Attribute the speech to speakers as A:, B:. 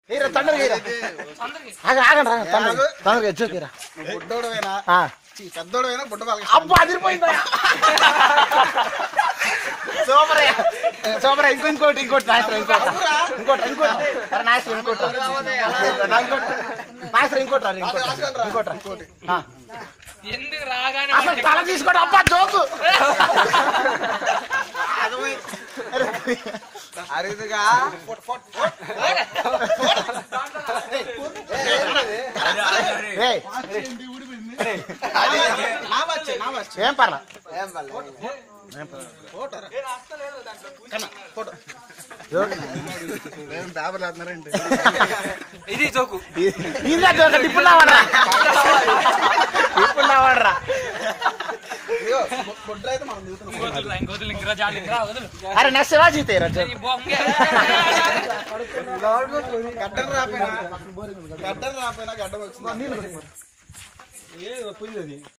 A: Hero తొందరగా hero ఆగ ఆగండి రా తొందరగా తొందరగా చూపిరా
B: నువ్వు బుడ్డోడువేనా
A: ఆ.
B: చీ, పెద్దోడువేనా బుడ్డ బాగా
A: అబ్బా అదిరిపోయిందా సూపర్ సూపర్ ఇంకో ఇంకోటి ఇంకోటి నాయసరం ఇంకోటి ఇంకోటి ఇంకోటి అరే నాయసరం ఇంకోటి నా ఇంకోటి నాయసరం ఇంకోటి రా ఇంకోటి ఇంకోటి రా ఇంకోటి ఆ.
C: ఎందుకు రాగానే
A: అసలు తల తీసుకోండి అబ్బా జోకు
B: అరుదుగా
A: ఏయ్,
B: అది నా వచ్చే నా వచ్చే
A: ఏం పర్లా
B: ఏం పర్లేదు. ఫోటో రా. కన్నా, ఫోటో ఏం పేపర్లు వేస్తున్నారండి
C: ఇది జోకు
A: ఇదే జోక ఇప్పుడు నావడరా ఇప్పుడు నావడరా
B: ఇదిగో, బు- బుడ్డ అయితే మనం దిగుతున్నాం
C: వదులు ఇంకొదులు ఇంకరా జాలి ఇంకరా వదులు
A: అరే నెక్స్ట్ ఎలా జీతే రోజు
C: ఈ బొంగే
B: గడ్డం రాపోయినా గడ్డం రాపోయినా గడ్డం వచ్చింది